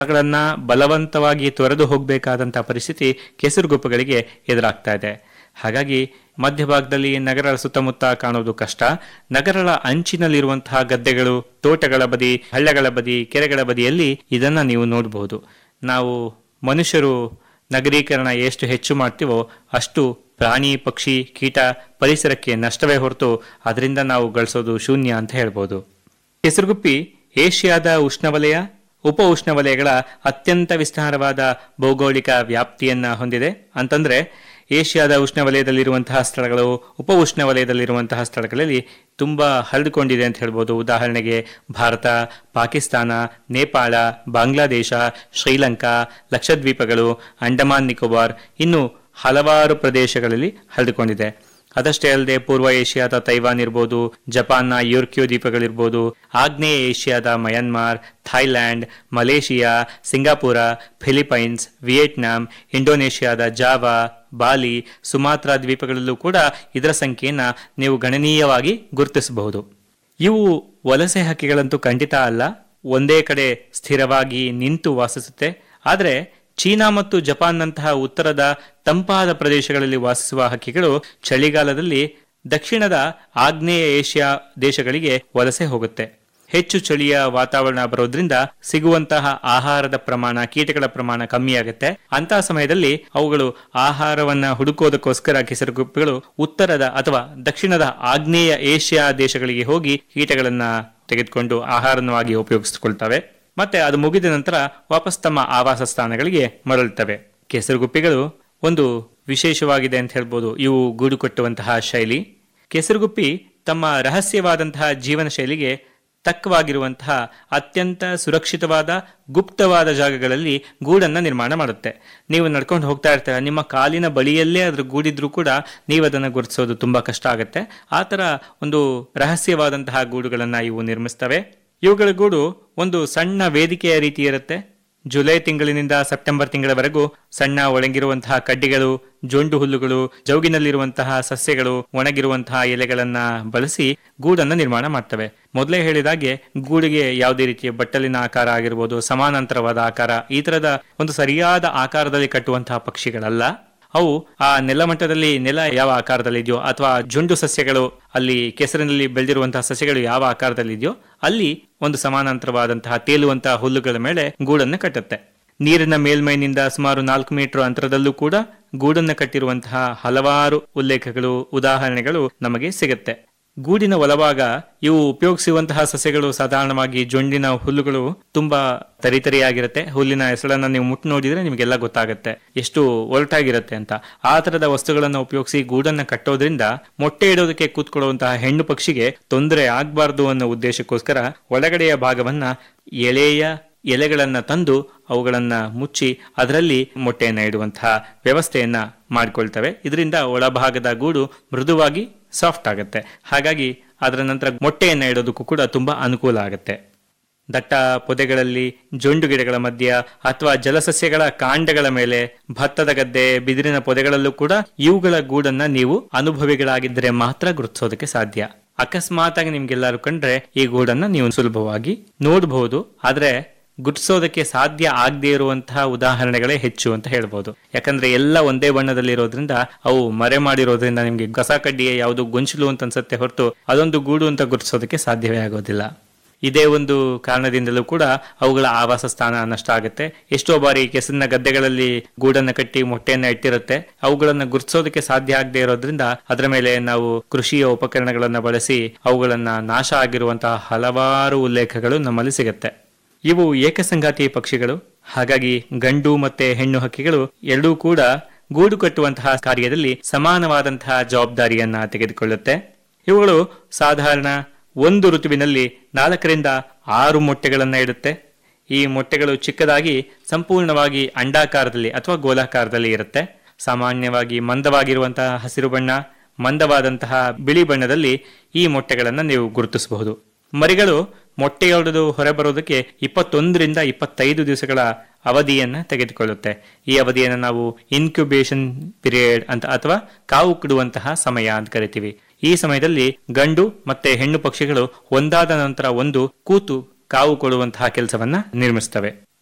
ಗಳನ್ನ ಬಲವಂತವಾಗಿ ತೊರೆದು ಹೋಗಬೇಕಾದಂತಹ ಪರಿಸ್ಥಿತಿ ಕೆಸರುಗುಪ್ಪಗಳಿಗೆ ಎದುರಾಗ್ತಾ ಇದೆ ಹಾಗಾಗಿ ಮಧ್ಯಭಾಗದಲ್ಲಿ ನಗರಗಳ ಸುತ್ತಮುತ್ತ ಕಾಣೋದು ಕಷ್ಟ ನಗರಗಳ ಅಂಚಿನಲ್ಲಿರುವಂತಹ ಗದ್ದೆಗಳು ತೋಟಗಳ ಬದಿ ಹಳ್ಳಗಳ ಬದಿ ಕೆರೆಗಳ ಬದಿಯಲ್ಲಿ ಇದನ್ನ ನೀವು ನೋಡಬಹುದು ನಾವು ಮನುಷ್ಯರು ನಗರೀಕರಣ ಎಷ್ಟು ಹೆಚ್ಚು ಮಾಡ್ತೀವೋ ಅಷ್ಟು ಪ್ರಾಣಿ ಪಕ್ಷಿ ಕೀಟ ಪರಿಸರಕ್ಕೆ ನಷ್ಟವೇ ಹೊರತು ಅದರಿಂದ ನಾವು ಗಳಿಸೋದು ಶೂನ್ಯ ಅಂತ ಹೇಳ್ಬೋದು ಕೆಸರುಗುಪ್ಪಿ ಏಷ್ಯಾದ ಉಷ್ಣವಲಯ ಉಪ ಉಷ್ಣವಲಯಗಳ ಅತ್ಯಂತ ವಿಸ್ತಾರವಾದ ಭೌಗೋಳಿಕ ವ್ಯಾಪ್ತಿಯನ್ನ ಹೊಂದಿದೆ ಅಂತಂದ್ರೆ ಏಷ್ಯಾದ ಉಷ್ಣವಲಯದಲ್ಲಿರುವಂತಹ ಸ್ಥಳಗಳು ಉಪ ಉಷ್ಣವಲಯದಲ್ಲಿರುವಂತಹ ಸ್ಥಳಗಳಲ್ಲಿ ತುಂಬಾ ಹರಡಿಕೊಂಡಿದೆ ಅಂತ ಹೇಳ್ಬೋದು ಉದಾಹರಣೆಗೆ ಭಾರತ ಪಾಕಿಸ್ತಾನ ನೇಪಾಳ ಬಾಂಗ್ಲಾದೇಶ ಶ್ರೀಲಂಕಾ ಲಕ್ಷದ್ವೀಪಗಳು ಅಂಡಮಾನ್ ನಿಕೋಬಾರ್ ಇನ್ನು ಹಲವಾರು ಪ್ರದೇಶಗಳಲ್ಲಿ ಹರಡಿಕೊಂಡಿದೆ ಅದಷ್ಟೇ ಅಲ್ಲದೆ ಪೂರ್ವ ಏಷ್ಯಾದ ತೈವಾನ್ ಇರ್ಬೋದು ಜಪಾನ್ನ ಯುರ್ಕ್ಯೋ ದ್ವೀಪಗಳಿರ್ಬೋದು ಆಗ್ನೇಯ ಏಷ್ಯಾದ Myanmar Thailand Malaysia Singapore Philippines Vietnam ಇಂಡೋನೇಷ್ಯಾದ ಜಾವಾ ಬಾಲಿ ಸುಮಾತ್ರಾ ದ್ವೀಪಗಳಲ್ಲೂ ಕೂಡ ಇದರ ಸಂಖ್ಯೆಯನ್ನ ನೀವು ಗಣನೀಯವಾಗಿ ಗುರುತಿಸಬಹುದು ಇವು ವಲಸೆ ಹಕ್ಕಿಗಳಂತೂ ಖಂಡಿತ ಅಲ್ಲ ಒಂದೇ ಕಡೆ ಸ್ಥಿರವಾಗಿ ನಿಂತು ವಾಸಿಸುತ್ತೆ ಆದರೆ ಚೀನಾ ಮತ್ತು ಜಪಾನ್ನಂತಹ ಉತ್ತರದ ತಂಪಾದ ಪ್ರದೇಶಗಳಲ್ಲಿ ವಾಸಿಸುವ ಹಕ್ಕಿಗಳು ಚಳಿಗಾಲದಲ್ಲಿ ದಕ್ಷಿಣದ ಆಗ್ನೇಯ ಏಷ್ಯಾ ದೇಶಗಳಿಗೆ ವಲಸೆ ಹೋಗುತ್ತೆ ಹೆಚ್ಚು ಚಳಿಯ ವಾತಾವರಣ ಬರೋದ್ರಿಂದ ಸಿಗುವಂತಹ ಆಹಾರದ ಪ್ರಮಾಣ ಕೀಟಗಳ ಪ್ರಮಾಣ ಕಮ್ಮಿಯಾಗುತ್ತೆ ಅಂತಹ ಸಮಯದಲ್ಲಿ ಅವುಗಳು ಆಹಾರವನ್ನ ಹುಡುಕೋದಕ್ಕೋಸ್ಕರ ಕೆಸರುಗುಪ್ಪೆಗಳು ಉತ್ತರದ ಅಥವಾ ದಕ್ಷಿಣದ ಆಗ್ನೇಯ ಏಷ್ಯಾ ದೇಶಗಳಿಗೆ ಹೋಗಿ ಕೀಟಗಳನ್ನ ತೆಗೆದುಕೊಂಡು ಆಹಾರವಾಗಿ ಉಪಯೋಗಿಸಿಕೊಳ್ತವೆ ಮತ್ತೆ ಅದು ಮುಗಿದ ನಂತರ ವಾಪಸ್ ತಮ್ಮ ಆವಾಸ ಸ್ಥಾನಗಳಿಗೆ ಮರಳುತ್ತವೆ ಕೆಸರುಗುಪ್ಪಿಗಳು ಒಂದು ವಿಶೇಷವಾಗಿದೆ ಅಂತ ಹೇಳ್ಬೋದು ಇವು ಗೂಡು ಕಟ್ಟುವಂತಹ ಶೈಲಿ ಕೆಸರುಗುಪ್ಪಿ ತಮ್ಮ ರಹಸ್ಯವಾದಂತಹ ಜೀವನ ಶೈಲಿಗೆ ತಕ್ಕವಾಗಿರುವಂತಹ ಅತ್ಯಂತ ಸುರಕ್ಷಿತವಾದ ಗುಪ್ತವಾದ ಜಾಗಗಳಲ್ಲಿ ಗೂಡನ್ನ ನಿರ್ಮಾಣ ಮಾಡುತ್ತೆ ನೀವು ನಡ್ಕೊಂಡು ಹೋಗ್ತಾ ಇರ್ತೀರ ನಿಮ್ಮ ಕಾಲಿನ ಬಳಿಯಲ್ಲೇ ಅದ್ರ ಗೂಡಿದ್ರೂ ಕೂಡ ನೀವು ಅದನ್ನು ಗುರುತಿಸೋದು ತುಂಬಾ ಕಷ್ಟ ಆಗುತ್ತೆ ಆ ತರ ಒಂದು ರಹಸ್ಯವಾದಂತಹ ಗೂಡುಗಳನ್ನ ಇವು ನಿರ್ಮಿಸ್ತವೆ ಇವುಗಳ ಗೂಡು ಒಂದು ಸಣ್ಣ ವೇದಿಕೆಯ ರೀತಿ ಇರುತ್ತೆ ಜುಲೈ ತಿಂಗಳಿನಿಂದ ಸೆಪ್ಟೆಂಬರ್ ತಿಂಗಳವರೆಗೂ ಸಣ್ಣ ಒಣಗಿರುವಂತಹ ಕಡ್ಡಿಗಳು ಜೊಂಡು ಹುಲ್ಲುಗಳು ಜೌಗಿನಲ್ಲಿರುವಂತಹ ಸಸ್ಯಗಳು ಒಣಗಿರುವಂತಹ ಎಲೆಗಳನ್ನ ಬಳಸಿ ಗೂಡನ್ನು ನಿರ್ಮಾಣ ಮಾಡ್ತವೆ ಮೊದಲೇ ಹೇಳಿದಾಗೆ ಗೂಡಿಗೆ ಯಾವುದೇ ರೀತಿಯ ಬಟ್ಟಲಿನ ಆಕಾರ ಆಗಿರ್ಬೋದು ಸಮಾನಾಂತರವಾದ ಆಕಾರ ಈ ತರದ ಒಂದು ಸರಿಯಾದ ಆಕಾರದಲ್ಲಿ ಕಟ್ಟುವಂತಹ ಪಕ್ಷಿಗಳಲ್ಲ ಅವು ಆ ನೆಲಮಟ್ಟದಲ್ಲಿ ನೆಲ ಯಾವ ಆಕಾರದಲ್ಲಿ ಇದೆಯೋ ಅಥವಾ ಜುಂಡು ಸಸ್ಯಗಳು ಅಲ್ಲಿ ಕೆಸರಿನಲ್ಲಿ ಬೆಳೆದಿರುವಂತಹ ಸಸ್ಯಗಳು ಯಾವ ಆಕಾರದಲ್ಲಿ ಇದೆಯೋ ಅಲ್ಲಿ ಒಂದು ಸಮಾನಾಂತರವಾದಂತಹ ತೇಲುವಂತಹ ಹುಲ್ಲುಗಳ ಮೇಲೆ ಗೂಡನ್ನು ಕಟ್ಟುತ್ತೆ ನೀರಿನ ಮೇಲ್ಮೈನಿಂದ ಸುಮಾರು ನಾಲ್ಕು ಮೀಟರ್ ಅಂತರದಲ್ಲೂ ಕೂಡ ಗೂಡನ್ನು ಕಟ್ಟಿರುವಂತಹ ಹಲವಾರು ಉಲ್ಲೇಖಗಳು ಉದಾಹರಣೆಗಳು ನಮಗೆ ಸಿಗುತ್ತೆ ಗೂಡಿನ ಒಳಭಾಗ ಇವು ಉಪಯೋಗಿಸುವಂತಹ ಸಸ್ಯಗಳು ಸಾಧಾರಣವಾಗಿ ಜೊಂಡಿನ ಹುಲ್ಲುಗಳು ತುಂಬಾ ತರಿತರಿಯಾಗಿರುತ್ತೆ ಹುಲ್ಲಿನ ಹೆಸಳನ್ನ ನೀವು ಮುಟ್ಟು ನೋಡಿದ್ರೆ ನಿಮಗೆಲ್ಲ ಗೊತ್ತಾಗುತ್ತೆ ಎಷ್ಟು ಒರಟಾಗಿರುತ್ತೆ ಅಂತ ಆ ತರದ ವಸ್ತುಗಳನ್ನು ಉಪಯೋಗಿಸಿ ಗೂಡನ್ನ ಕಟ್ಟೋದ್ರಿಂದ ಮೊಟ್ಟೆ ಇಡೋದಕ್ಕೆ ಕೂತ್ಕೊಳ್ಳುವಂತಹ ಹೆಣ್ಣು ಪಕ್ಷಿಗೆ ತೊಂದರೆ ಆಗ್ಬಾರ್ದು ಅನ್ನೋ ಉದ್ದೇಶಕ್ಕೋಸ್ಕರ ಒಳಗಡೆಯ ಭಾಗವನ್ನ ಎಳೆಯ ಎಲೆಗಳನ್ನ ತಂದು ಅವುಗಳನ್ನ ಮುಚ್ಚಿ ಅದರಲ್ಲಿ ಮೊಟ್ಟೆಯನ್ನ ಇಡುವಂತಹ ವ್ಯವಸ್ಥೆಯನ್ನ ಮಾಡಿಕೊಳ್ತವೆ ಇದರಿಂದ ಒಳಭಾಗದ ಗೂಡು ಮೃದುವಾಗಿ ಸಾಫ್ಟ್ ಆಗುತ್ತೆ ಹಾಗಾಗಿ ಅದರ ನಂತರ ಮೊಟ್ಟೆಯನ್ನ ಇಡೋದಕ್ಕೂ ಕೂಡ ತುಂಬಾ ಅನುಕೂಲ ಆಗುತ್ತೆ ದಟ್ಟ ಪೊದೆಗಳಲ್ಲಿ ಜೊಂಡು ಗಿಡಗಳ ಮಧ್ಯ ಅಥವಾ ಜಲಸಸ್ಯಗಳ ಕಾಂಡಗಳ ಮೇಲೆ ಭತ್ತದ ಗದ್ದೆ ಬಿದಿರಿನ ಪೊದೆಗಳಲ್ಲೂ ಕೂಡ ಇವುಗಳ ಗೂಡನ್ನ ನೀವು ಅನುಭವಿಗಳಾಗಿದ್ದರೆ ಮಾತ್ರ ಗುರುತಿಸೋದಕ್ಕೆ ಸಾಧ್ಯ ಅಕಸ್ಮಾತ್ ಆಗಿ ನಿಮ್ಗೆಲ್ಲರೂ ಕಂಡ್ರೆ ಈ ಗೂಡನ್ನ ನೀವು ಸುಲಭವಾಗಿ ನೋಡಬಹುದು ಆದ್ರೆ ಗುರ್ತಿಸೋದಕ್ಕೆ ಸಾಧ್ಯ ಆಗದೆ ಇರುವಂತಹ ಉದಾಹರಣೆಗಳೇ ಹೆಚ್ಚು ಅಂತ ಹೇಳ್ಬೋದು ಯಾಕಂದ್ರೆ ಎಲ್ಲ ಒಂದೇ ಬಣ್ಣದಲ್ಲಿರೋದ್ರಿಂದ ಅವು ಮರೆ ಮಾಡಿರೋದ್ರಿಂದ ನಿಮ್ಗೆ ಕಸ ಕಡ್ಡಿಯ ಯಾವುದು ಗೊಂಚಲು ಅಂತ ಅನ್ಸುತ್ತೆ ಹೊರತು ಅದೊಂದು ಗೂಡು ಅಂತ ಗುರುತಿಸೋದಕ್ಕೆ ಸಾಧ್ಯವೇ ಆಗೋದಿಲ್ಲ ಇದೇ ಒಂದು ಕಾರಣದಿಂದಲೂ ಕೂಡ ಅವುಗಳ ಆವಾಸ ಸ್ಥಾನ ನಷ್ಟ ಆಗುತ್ತೆ ಎಷ್ಟೋ ಬಾರಿ ಕೆಸರಿನ ಗದ್ದೆಗಳಲ್ಲಿ ಗೂಡನ್ನ ಕಟ್ಟಿ ಮೊಟ್ಟೆಯನ್ನ ಇಟ್ಟಿರುತ್ತೆ ಅವುಗಳನ್ನ ಗುರುತಿಸೋದಕ್ಕೆ ಸಾಧ್ಯ ಆಗದೆ ಇರೋದ್ರಿಂದ ಅದರ ಮೇಲೆ ನಾವು ಕೃಷಿಯ ಉಪಕರಣಗಳನ್ನ ಬಳಸಿ ಅವುಗಳನ್ನ ನಾಶ ಆಗಿರುವಂತಹ ಹಲವಾರು ಉಲ್ಲೇಖಗಳು ನಮ್ಮಲ್ಲಿ ಸಿಗುತ್ತೆ ಇವು ಏಕಸಂಗಾತಿ ಪಕ್ಷಿಗಳು ಹಾಗಾಗಿ ಗಂಡು ಮತ್ತೆ ಹೆಣ್ಣು ಹಕ್ಕಿಗಳು ಎರಡೂ ಕೂಡ ಗೂಡು ಕಟ್ಟುವಂತಹ ಕಾರ್ಯದಲ್ಲಿ ಸಮಾನವಾದಂತಹ ಜವಾಬ್ದಾರಿಯನ್ನ ತೆಗೆದುಕೊಳ್ಳುತ್ತೆ ಇವುಗಳು ಸಾಧಾರಣ ಒಂದು ಋತುವಿನಲ್ಲಿ ನಾಲ್ಕರಿಂದ ಆರು ಮೊಟ್ಟೆಗಳನ್ನ ಇಡುತ್ತೆ ಈ ಮೊಟ್ಟೆಗಳು ಚಿಕ್ಕದಾಗಿ ಸಂಪೂರ್ಣವಾಗಿ ಅಂಡಾಕಾರದಲ್ಲಿ ಅಥವಾ ಗೋಲಾಕಾರದಲ್ಲಿ ಇರುತ್ತೆ ಸಾಮಾನ್ಯವಾಗಿ ಮಂದವಾಗಿರುವಂತಹ ಹಸಿರು ಬಣ್ಣ ಮಂದವಾದಂತಹ ಬಿಳಿ ಬಣ್ಣದಲ್ಲಿ ಈ ಮೊಟ್ಟೆಗಳನ್ನು ನೀವು ಗುರುತಿಸಬಹುದು ಮರಿಗಳು ಮೊಟ್ಟೆಯೊಡೆದು ಹೊರಬರೋದಕ್ಕೆ ಇಪ್ಪತ್ತೊಂದರಿಂದ ಇಪ್ಪತ್ತೈದು ದಿವಸಗಳ ಅವಧಿಯನ್ನ ತೆಗೆದುಕೊಳ್ಳುತ್ತೆ ಈ ಅವಧಿಯನ್ನು ನಾವು ಇನ್ಕ್ಯುಬೇಷನ್ ಪೀರಿಯಡ್ ಅಂತ ಅಥವಾ ಕಾವು ಕಿಡುವಂತಹ ಸಮಯ ಅಂತ ಕರಿತೀವಿ ಈ ಸಮಯದಲ್ಲಿ ಗಂಡು ಮತ್ತೆ ಹೆಣ್ಣು ಪಕ್ಷಿಗಳು ಒಂದಾದ ನಂತರ ಒಂದು ಕೂತು ಕಾವು ಕೊಡುವಂತಹ ಕೆಲಸವನ್ನ ನಿರ್ಮಿಸ್ತವೆ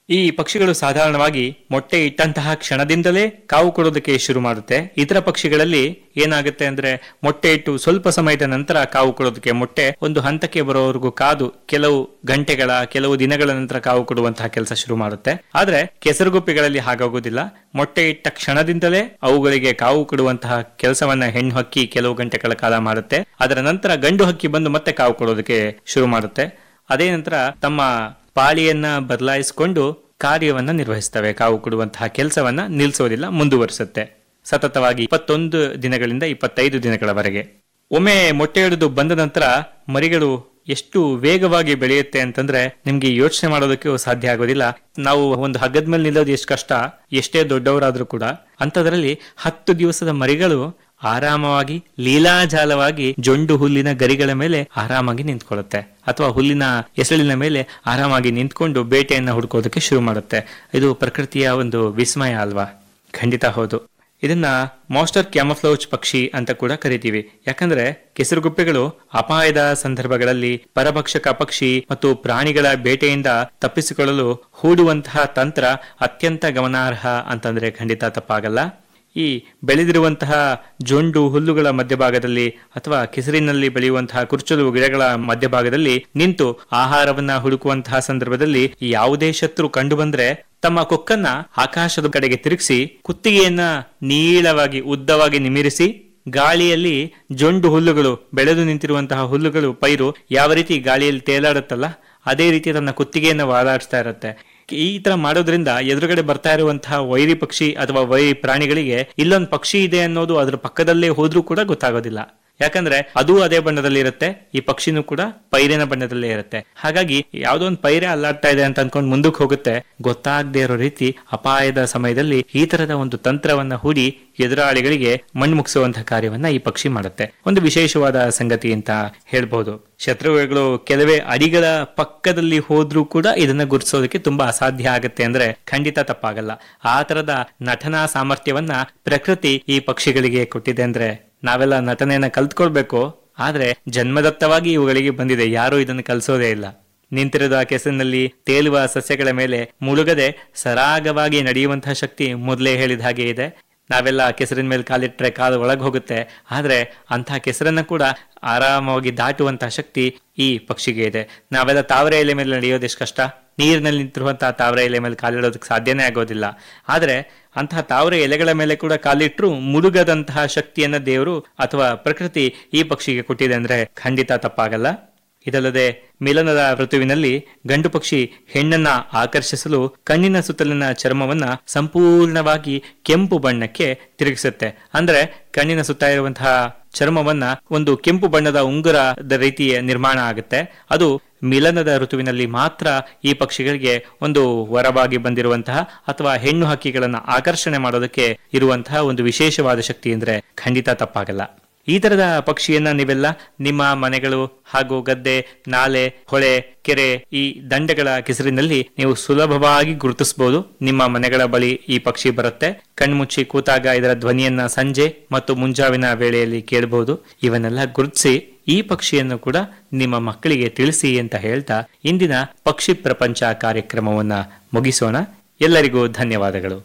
ಈ ಪಕ್ಷಿಗಳು ಸಾಧಾರಣವಾಗಿ ಮೊಟ್ಟೆ ಇಟ್ಟಂತಹ ಕ್ಷಣದಿಂದಲೇ ಕಾವು ಕೊಡೋದಕ್ಕೆ ಶುರು ಮಾಡುತ್ತೆ ಇತರ ಪಕ್ಷಿಗಳಲ್ಲಿ ಏನಾಗುತ್ತೆ ಅಂದ್ರೆ ಮೊಟ್ಟೆ ಇಟ್ಟು ಸ್ವಲ್ಪ ಸಮಯದ ನಂತರ ಕಾವು ಕೊಡೋದಕ್ಕೆ ಮೊಟ್ಟೆ ಒಂದು ಹಂತಕ್ಕೆ ಬರೋವರೆಗೂ ಕಾದು ಕೆಲವು ಗಂಟೆಗಳ ಕೆಲವು ದಿನಗಳ ನಂತರ ಕಾವು ಕೊಡುವಂತಹ ಕೆಲಸ ಶುರು ಮಾಡುತ್ತೆ ಆದ್ರೆ ಕೆಸರುಗುಪ್ಪಿಗಳಲ್ಲಿ ಹಾಗಾಗೋದಿಲ್ಲ ಮೊಟ್ಟೆ ಇಟ್ಟ ಕ್ಷಣದಿಂದಲೇ ಅವುಗಳಿಗೆ ಕಾವು ಕೊಡುವಂತಹ ಕೆಲಸವನ್ನ ಹೆಣ್ಣು ಹಕ್ಕಿ ಕೆಲವು ಗಂಟೆಗಳ ಕಾಲ ಮಾಡುತ್ತೆ ಅದರ ನಂತರ ಗಂಡು ಹಕ್ಕಿ ಬಂದು ಮತ್ತೆ ಕಾವು ಕೊಡೋದಕ್ಕೆ ಶುರು ಮಾಡುತ್ತೆ ಅದೇ ನಂತರ ತಮ್ಮ ಪಾಳಿಯನ್ನ ಬದಲಾಯಿಸಿಕೊಂಡು ಕಾರ್ಯವನ್ನ ನಿರ್ವಹಿಸ್ತವೆ ಕಾವು ಕೊಡುವಂತಹ ಕೆಲಸವನ್ನ ನಿಲ್ಲಿಸೋದಿಲ್ಲ ಮುಂದುವರಿಸುತ್ತೆ ಸತತವಾಗಿ ಇಪ್ಪತ್ತೊಂದು ದಿನಗಳಿಂದ ಇಪ್ಪತ್ತೈದು ದಿನಗಳವರೆಗೆ ಒಮ್ಮೆ ಮೊಟ್ಟೆ ಹಿಡಿದು ಬಂದ ನಂತರ ಮರಿಗಳು ಎಷ್ಟು ವೇಗವಾಗಿ ಬೆಳೆಯುತ್ತೆ ಅಂತಂದ್ರೆ ನಿಮ್ಗೆ ಯೋಚನೆ ಮಾಡೋದಕ್ಕೆ ಸಾಧ್ಯ ಆಗೋದಿಲ್ಲ ನಾವು ಒಂದು ಹಗ್ಗದ ಮೇಲೆ ನಿಲ್ಲೋದು ಎಷ್ಟು ಕಷ್ಟ ಎಷ್ಟೇ ದೊಡ್ಡವರಾದ್ರೂ ಕೂಡ ಅಂತದ್ರಲ್ಲಿ ಹತ್ತು ದಿವಸದ ಮರಿಗಳು ಆರಾಮವಾಗಿ ಲೀಲಾಜಾಲವಾಗಿ ಜೊಂಡು ಹುಲ್ಲಿನ ಗರಿಗಳ ಮೇಲೆ ಆರಾಮಾಗಿ ನಿಂತ್ಕೊಳ್ಳುತ್ತೆ ಅಥವಾ ಹುಲ್ಲಿನ ಎಸಳಿನ ಮೇಲೆ ಆರಾಮಾಗಿ ನಿಂತ್ಕೊಂಡು ಬೇಟೆಯನ್ನ ಹುಡ್ಕೋದಕ್ಕೆ ಶುರು ಮಾಡುತ್ತೆ ಇದು ಪ್ರಕೃತಿಯ ಒಂದು ವಿಸ್ಮಯ ಅಲ್ವಾ ಖಂಡಿತ ಹೌದು ಇದನ್ನ ಮಾಸ್ಟರ್ ಕ್ಯಾಮಫ್ಲೋಚ್ ಪಕ್ಷಿ ಅಂತ ಕೂಡ ಕರಿತೀವಿ ಯಾಕಂದ್ರೆ ಕೆಸರುಗುಪ್ಪೆಗಳು ಅಪಾಯದ ಸಂದರ್ಭಗಳಲ್ಲಿ ಪರಭಕ್ಷಕ ಪಕ್ಷಿ ಮತ್ತು ಪ್ರಾಣಿಗಳ ಬೇಟೆಯಿಂದ ತಪ್ಪಿಸಿಕೊಳ್ಳಲು ಹೂಡುವಂತಹ ತಂತ್ರ ಅತ್ಯಂತ ಗಮನಾರ್ಹ ಅಂತಂದ್ರೆ ಖಂಡಿತ ತಪ್ಪಾಗಲ್ಲ ಈ ಬೆಳೆದಿರುವಂತಹ ಜೊಂಡು ಹುಲ್ಲುಗಳ ಮಧ್ಯಭಾಗದಲ್ಲಿ ಅಥವಾ ಕೆಸರಿನಲ್ಲಿ ಬೆಳೆಯುವಂತಹ ಕುರ್ಚಲು ಗಿಡಗಳ ಮಧ್ಯಭಾಗದಲ್ಲಿ ನಿಂತು ಆಹಾರವನ್ನ ಹುಡುಕುವಂತಹ ಸಂದರ್ಭದಲ್ಲಿ ಯಾವುದೇ ಶತ್ರು ಕಂಡು ಬಂದ್ರೆ ತಮ್ಮ ಕೊಕ್ಕನ್ನ ಆಕಾಶದ ಕಡೆಗೆ ತಿರುಗಿಸಿ ಕುತ್ತಿಗೆಯನ್ನ ನೀಳವಾಗಿ ಉದ್ದವಾಗಿ ನಿಮಿರಿಸಿ ಗಾಳಿಯಲ್ಲಿ ಜೊಂಡು ಹುಲ್ಲುಗಳು ಬೆಳೆದು ನಿಂತಿರುವಂತಹ ಹುಲ್ಲುಗಳು ಪೈರು ಯಾವ ರೀತಿ ಗಾಳಿಯಲ್ಲಿ ತೇಲಾಡುತ್ತಲ್ಲ ಅದೇ ರೀತಿ ತನ್ನ ಕುತ್ತಿಗೆಯನ್ನು ವಾಲಾಡಿಸ್ತಾ ಇರುತ್ತೆ ಈ ತರ ಮಾಡೋದ್ರಿಂದ ಎದುರುಗಡೆ ಬರ್ತಾ ಇರುವಂತಹ ವೈರಿ ಪಕ್ಷಿ ಅಥವಾ ವೈರಿ ಪ್ರಾಣಿಗಳಿಗೆ ಇಲ್ಲೊಂದು ಪಕ್ಷಿ ಇದೆ ಅನ್ನೋದು ಅದ್ರ ಪಕ್ಕದಲ್ಲೇ ಹೋದ್ರೂ ಕೂಡ ಗೊತ್ತಾಗೋದಿಲ್ಲ ಯಾಕಂದ್ರೆ ಅದು ಅದೇ ಬಣ್ಣದಲ್ಲಿ ಇರುತ್ತೆ ಈ ಪಕ್ಷಿನೂ ಕೂಡ ಪೈರಿನ ಬಣ್ಣದಲ್ಲೇ ಇರುತ್ತೆ ಹಾಗಾಗಿ ಯಾವ್ದೋ ಒಂದು ಪೈರೆ ಅಲ್ಲಾಡ್ತಾ ಇದೆ ಅಂತ ಅನ್ಕೊಂಡು ಮುಂದಕ್ಕೆ ಹೋಗುತ್ತೆ ಗೊತ್ತಾಗದೇ ಇರೋ ರೀತಿ ಅಪಾಯದ ಸಮಯದಲ್ಲಿ ಈ ತರದ ಒಂದು ತಂತ್ರವನ್ನ ಹೂಡಿ ಎದುರಾಳಿಗಳಿಗೆ ಮಣ್ಣು ಮುಗಿಸುವಂತಹ ಕಾರ್ಯವನ್ನ ಈ ಪಕ್ಷಿ ಮಾಡುತ್ತೆ ಒಂದು ವಿಶೇಷವಾದ ಸಂಗತಿ ಅಂತ ಹೇಳ್ಬಹುದು ಶತ್ರುಗಳು ಕೆಲವೇ ಅಡಿಗಳ ಪಕ್ಕದಲ್ಲಿ ಹೋದ್ರೂ ಕೂಡ ಇದನ್ನ ಗುರುತಿಸೋದಕ್ಕೆ ತುಂಬಾ ಅಸಾಧ್ಯ ಆಗುತ್ತೆ ಅಂದ್ರೆ ಖಂಡಿತ ತಪ್ಪಾಗಲ್ಲ ಆ ತರದ ನಟನಾ ಸಾಮರ್ಥ್ಯವನ್ನ ಪ್ರಕೃತಿ ಈ ಪಕ್ಷಿಗಳಿಗೆ ಕೊಟ್ಟಿದೆ ಅಂದ್ರೆ ನಾವೆಲ್ಲ ನಟನೆಯನ್ನ ಕಲ್ತ್ಕೊಳ್ಬೇಕು ಆದ್ರೆ ಜನ್ಮದತ್ತವಾಗಿ ಇವುಗಳಿಗೆ ಬಂದಿದೆ ಯಾರು ಇದನ್ನು ಕಲಿಸೋದೇ ಇಲ್ಲ ನಿಂತಿರದ ಕೆಸರಿನಲ್ಲಿ ತೇಲುವ ಸಸ್ಯಗಳ ಮೇಲೆ ಮುಳುಗದೆ ಸರಾಗವಾಗಿ ನಡೆಯುವಂತಹ ಶಕ್ತಿ ಮೊದಲೇ ಹೇಳಿದ ಹಾಗೆ ಇದೆ ನಾವೆಲ್ಲ ಕೆಸರಿನ ಮೇಲೆ ಕಾಲಿಟ್ರೆ ಕಾಲು ಒಳಗೆ ಹೋಗುತ್ತೆ ಆದ್ರೆ ಅಂತಹ ಕೆಸರನ್ನ ಕೂಡ ಆರಾಮವಾಗಿ ದಾಟುವಂತಹ ಶಕ್ತಿ ಈ ಪಕ್ಷಿಗೆ ಇದೆ ನಾವೆಲ್ಲ ತಾವರೆ ಎಲೆ ಮೇಲೆ ನಡೆಯೋದು ಎಷ್ಟು ಕಷ್ಟ ನೀರಿನಲ್ಲಿ ನಿಂತಿರುವಂತಹ ತಾವರೆ ಎಲೆ ಮೇಲೆ ಕಾಲಿಡೋದಕ್ಕೆ ಸಾಧ್ಯನೇ ಆಗೋದಿಲ್ಲ ಆದ್ರೆ ಅಂತಹ ತಾವರೆ ಎಲೆಗಳ ಮೇಲೆ ಕೂಡ ಕಾಲಿಟ್ರು ಮುಳುಗದಂತಹ ಶಕ್ತಿಯನ್ನ ದೇವರು ಅಥವಾ ಪ್ರಕೃತಿ ಈ ಪಕ್ಷಿಗೆ ಕೊಟ್ಟಿದೆ ಅಂದ್ರೆ ಖಂಡಿತ ತಪ್ಪಾಗಲ್ಲ ಇದಲ್ಲದೆ ಮಿಲನದ ಋತುವಿನಲ್ಲಿ ಗಂಡು ಪಕ್ಷಿ ಹೆಣ್ಣನ್ನ ಆಕರ್ಷಿಸಲು ಕಣ್ಣಿನ ಸುತ್ತಲಿನ ಚರ್ಮವನ್ನ ಸಂಪೂರ್ಣವಾಗಿ ಕೆಂಪು ಬಣ್ಣಕ್ಕೆ ತಿರುಗಿಸುತ್ತೆ ಅಂದ್ರೆ ಕಣ್ಣಿನ ಸುತ್ತ ಇರುವಂತಹ ಚರ್ಮವನ್ನ ಒಂದು ಕೆಂಪು ಬಣ್ಣದ ಉಂಗುರದ ರೀತಿಯ ನಿರ್ಮಾಣ ಆಗುತ್ತೆ ಅದು ಮಿಲನದ ಋತುವಿನಲ್ಲಿ ಮಾತ್ರ ಈ ಪಕ್ಷಿಗಳಿಗೆ ಒಂದು ವರವಾಗಿ ಬಂದಿರುವಂತಹ ಅಥವಾ ಹೆಣ್ಣು ಹಕ್ಕಿಗಳನ್ನ ಆಕರ್ಷಣೆ ಮಾಡೋದಕ್ಕೆ ಇರುವಂತಹ ಒಂದು ವಿಶೇಷವಾದ ಶಕ್ತಿ ಅಂದ್ರೆ ಖಂಡಿತ ತಪ್ಪಾಗಲ್ಲ ಈ ತರದ ಪಕ್ಷಿಯನ್ನ ನೀವೆಲ್ಲ ನಿಮ್ಮ ಮನೆಗಳು ಹಾಗೂ ಗದ್ದೆ ನಾಲೆ ಹೊಳೆ ಕೆರೆ ಈ ದಂಡೆಗಳ ಕೆಸರಿನಲ್ಲಿ ನೀವು ಸುಲಭವಾಗಿ ಗುರುತಿಸಬಹುದು ನಿಮ್ಮ ಮನೆಗಳ ಬಳಿ ಈ ಪಕ್ಷಿ ಬರುತ್ತೆ ಕಣ್ಮುಚ್ಚಿ ಕೂತಾಗ ಇದರ ಧ್ವನಿಯನ್ನ ಸಂಜೆ ಮತ್ತು ಮುಂಜಾವಿನ ವೇಳೆಯಲ್ಲಿ ಕೇಳಬಹುದು ಇವನ್ನೆಲ್ಲ ಗುರುತಿಸಿ ಈ ಪಕ್ಷಿಯನ್ನು ಕೂಡ ನಿಮ್ಮ ಮಕ್ಕಳಿಗೆ ತಿಳಿಸಿ ಅಂತ ಹೇಳ್ತಾ ಇಂದಿನ ಪಕ್ಷಿ ಪ್ರಪಂಚ ಕಾರ್ಯಕ್ರಮವನ್ನ ಮುಗಿಸೋಣ ಎಲ್ಲರಿಗೂ ಧನ್ಯವಾದಗಳು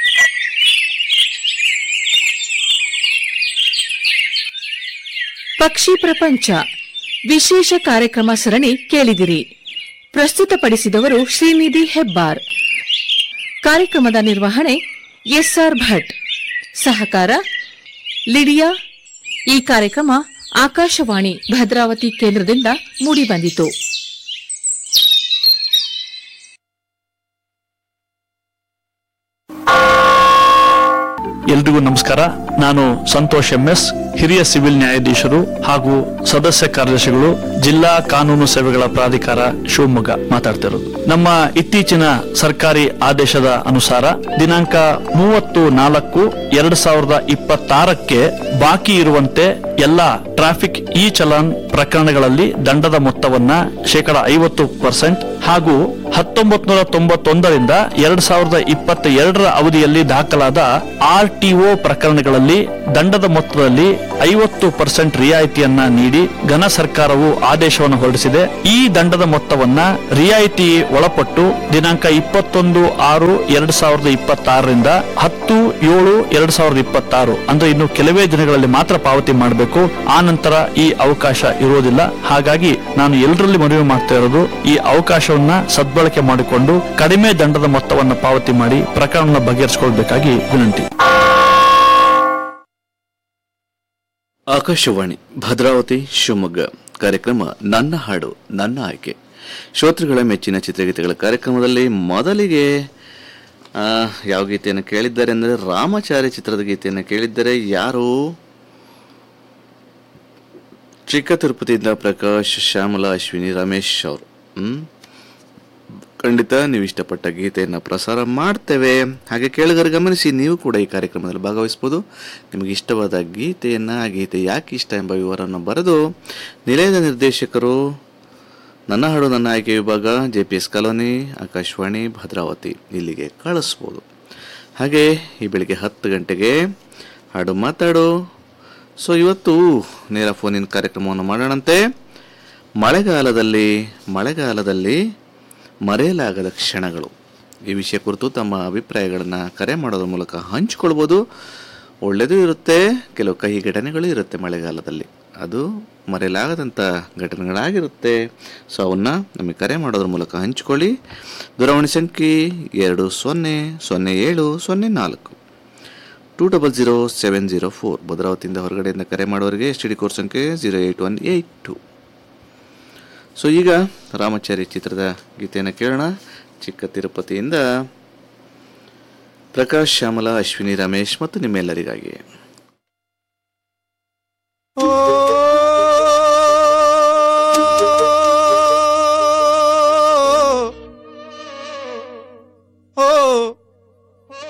ಪಕ್ಷಿ ಪ್ರಪಂಚ ವಿಶೇಷ ಕಾರ್ಯಕ್ರಮ ಸರಣಿ ಕೇಳಿದಿರಿ ಪ್ರಸ್ತುತಪಡಿಸಿದವರು ಶ್ರೀನಿಧಿ ಹೆಬ್ಬಾರ್ ಕಾರ್ಯಕ್ರಮದ ನಿರ್ವಹಣೆ ಎಸ್ಆರ್ ಭಟ್ ಸಹಕಾರ ಲಿಡಿಯಾ ಈ ಕಾರ್ಯಕ್ರಮ ಆಕಾಶವಾಣಿ ಭದ್ರಾವತಿ ಕೇಂದ್ರದಿಂದ ಮೂಡಿಬಂದಿತು ಎಲ್ರಿಗೂ ನಮಸ್ಕಾರ ನಾನು ಸಂತೋಷ್ ಎಂಎಸ್ ಹಿರಿಯ ಸಿವಿಲ್ ನ್ಯಾಯಾಧೀಶರು ಹಾಗೂ ಸದಸ್ಯ ಕಾರ್ಯದರ್ಶಿಗಳು ಜಿಲ್ಲಾ ಕಾನೂನು ಸೇವೆಗಳ ಪ್ರಾಧಿಕಾರ ಶಿವಮೊಗ್ಗ ಮಾತಾಡ್ತಿರೋದು ನಮ್ಮ ಇತ್ತೀಚಿನ ಸರ್ಕಾರಿ ಆದೇಶದ ಅನುಸಾರ ದಿನಾಂಕ ಮೂವತ್ತು ನಾಲ್ಕು ಎರಡ್ ಸಾವಿರದ ಇಪ್ಪತ್ತಾರಕ್ಕೆ ಬಾಕಿ ಇರುವಂತೆ ಎಲ್ಲ ಟ್ರಾಫಿಕ್ ಇ ಚಲಾನ್ ಪ್ರಕರಣಗಳಲ್ಲಿ ದಂಡದ ಮೊತ್ತವನ್ನ ಶೇಕಡ ಐವತ್ತು ಪರ್ಸೆಂಟ್ ಹಾಗೂ ಹತ್ತೊಂಬತ್ ನೂರ ತೊಂಬತ್ತೊಂದರಿಂದ ಎರಡ್ ಸಾವಿರದ ಇಪ್ಪತ್ತ ಎರಡರ ಅವಧಿಯಲ್ಲಿ ದಾಖಲಾದ ಆರ್ ಟಿಒ ಪ್ರಕರಣಗಳಲ್ಲಿ ದಂಡದ ಮೊತ್ತದಲ್ಲಿ ಐವತ್ತು ಪರ್ಸೆಂಟ್ ರಿಯಾಯಿತಿಯನ್ನ ನೀಡಿ ಘನ ಸರ್ಕಾರವು ಆದೇಶವನ್ನು ಹೊರಡಿಸಿದೆ ಈ ದಂಡದ ಮೊತ್ತವನ್ನ ರಿಯಾಯಿತಿ ಒಳಪಟ್ಟು ದಿನಾಂಕ ಇಪ್ಪತ್ತೊಂದು ಆರು ಎರಡ್ ಸಾವಿರದ ಇಪ್ಪತ್ತಾರರಿಂದ ಹತ್ತು ಏಳು ಎರಡ್ ಸಾವಿರದ ಇಪ್ಪತ್ತಾರು ಅಂದ್ರೆ ಇನ್ನು ಕೆಲವೇ ದಿನಗಳಲ್ಲಿ ಮಾತ್ರ ಪಾವತಿ ಮಾಡಬೇಕು ಆ ನಂತರ ಈ ಅವಕಾಶ ಇರುವುದಿಲ್ಲ ಹಾಗಾಗಿ ನಾನು ಎಲ್ಲರಲ್ಲಿ ಮನವಿ ಮಾಡ್ತಾ ಇರೋದು ಈ ಅವಕಾಶವನ್ನ ಸದ್ಬಳಕೆ ಮಾಡಿಕೊಂಡು ಕಡಿಮೆ ದಂಡದ ಮೊತ್ತವನ್ನು ಪಾವತಿ ಮಾಡಿ ಪ್ರಕರಣವನ್ನು ಬಗೆಹರಿಸಿಕೊಳ್ಬೇಕಾಗಿ ವಿನಂತಿ ಆಕಾಶವಾಣಿ ಭದ್ರಾವತಿ ಶಿವಮೊಗ್ಗ ಕಾರ್ಯಕ್ರಮ ನನ್ನ ಹಾಡು ನನ್ನ ಆಯ್ಕೆ ಶ್ರೋತೃಗಳ ಮೆಚ್ಚಿನ ಚಿತ್ರಗೀತೆಗಳ ಕಾರ್ಯಕ್ರಮದಲ್ಲಿ ಮೊದಲಿಗೆ ಆ, ಯಾವ ಗೀತೆಯನ್ನು ಕೇಳಿದ್ದಾರೆ ಅಂದರೆ ರಾಮಚಾರಿ ಚಿತ್ರದ ಗೀತೆಯನ್ನು ಕೇಳಿದ್ದಾರೆ ಯಾರು ಚಿಕ್ಕ ತಿರುಪತಿಯಿಂದ ಪ್ರಕಾಶ್ ಶ್ಯಾಮಲಾ ಅಶ್ವಿನಿ ರಮೇಶ್ ಅವರು ಹ್ಮ್ ಖಂಡಿತ ನೀವು ಇಷ್ಟಪಟ್ಟ ಗೀತೆಯನ್ನು ಪ್ರಸಾರ ಮಾಡ್ತೇವೆ ಹಾಗೆ ಕೇಳಿದರೆ ಗಮನಿಸಿ ನೀವು ಕೂಡ ಈ ಕಾರ್ಯಕ್ರಮದಲ್ಲಿ ಭಾಗವಹಿಸ್ಬೋದು ನಿಮಗೆ ಇಷ್ಟವಾದ ಗೀತೆಯನ್ನು ಆ ಗೀತೆ ಯಾಕೆ ಇಷ್ಟ ಎಂಬ ವಿವರವನ್ನು ಬರೆದು ನಿಲಯದ ನಿರ್ದೇಶಕರು ನನ್ನ ಹಾಡು ನನ್ನ ಆಯ್ಕೆ ವಿಭಾಗ J P S colony Akashvani Bhadravathi ಇಲ್ಲಿಗೆ ಕಳಿಸ್ಬೋದು ಹಾಗೆ ಈ ಬೆಳಿಗ್ಗೆ ಹತ್ತು ಗಂಟೆಗೆ ಹಾಡು ಮಾತಾಡು ಸೊ ಇವತ್ತು ನೇರ ಫೋನಿನ ಕಾರ್ಯಕ್ರಮವನ್ನು ಮಾಡೋಣಂತೆ ಮಳೆಗಾಲದಲ್ಲಿ ಮಳೆಗಾಲದಲ್ಲಿ ಮರೆಯಲಾಗದ ಕ್ಷಣಗಳು ಈ ವಿಷಯ ಕುರಿತು ತಮ್ಮ ಅಭಿಪ್ರಾಯಗಳನ್ನು ಕರೆ ಮಾಡೋದ್ರ ಮೂಲಕ ಹಂಚಿಕೊಳ್ಬೋದು ಒಳ್ಳೆಯದು ಇರುತ್ತೆ ಕೆಲವು ಕಹಿ ಘಟನೆಗಳು ಇರುತ್ತೆ ಮಳೆಗಾಲದಲ್ಲಿ ಅದು ಮರೆಯಲಾಗದಂಥ ಘಟನೆಗಳಾಗಿರುತ್ತೆ ಸೊ ಅವನ್ನ ನಮಗೆ ಕರೆ ಮಾಡೋದ್ರ ಮೂಲಕ ಹಂಚಿಕೊಳ್ಳಿ ದೂರವಾಣಿ ಸಂಖ್ಯೆ ಎರಡು ಸೊನ್ನೆ ಸೊನ್ನೆ ಏಳು ಸೊನ್ನೆ ನಾಲ್ಕು two double zero seven zero four ಭದ್ರಾವತಿಯಿಂದ ಹೊರಗಡೆಯಿಂದ ಕರೆ ಮಾಡೋರಿಗೆ ಎಸ್ ಟಿ ಡಿ ಕೋರ್ ಸಂಖ್ಯೆ zero eight one eight two so ಈಗ ರಾಮಚಾರಿ ಚಿತ್ರದ ಗೀತೆಯನ್ನು ಕೇಳೋಣ ಚಿಕ್ಕ ತಿರುಪತಿಯಿಂದ ಪ್ರಕಾಶ್ ಶ್ಯಾಮಲಾ ಅಶ್ವಿನಿ ರಮೇಶ್ ಮತ್ತು ನಿಮ್ಮೆಲ್ಲರಿಗಾಗಿ Oh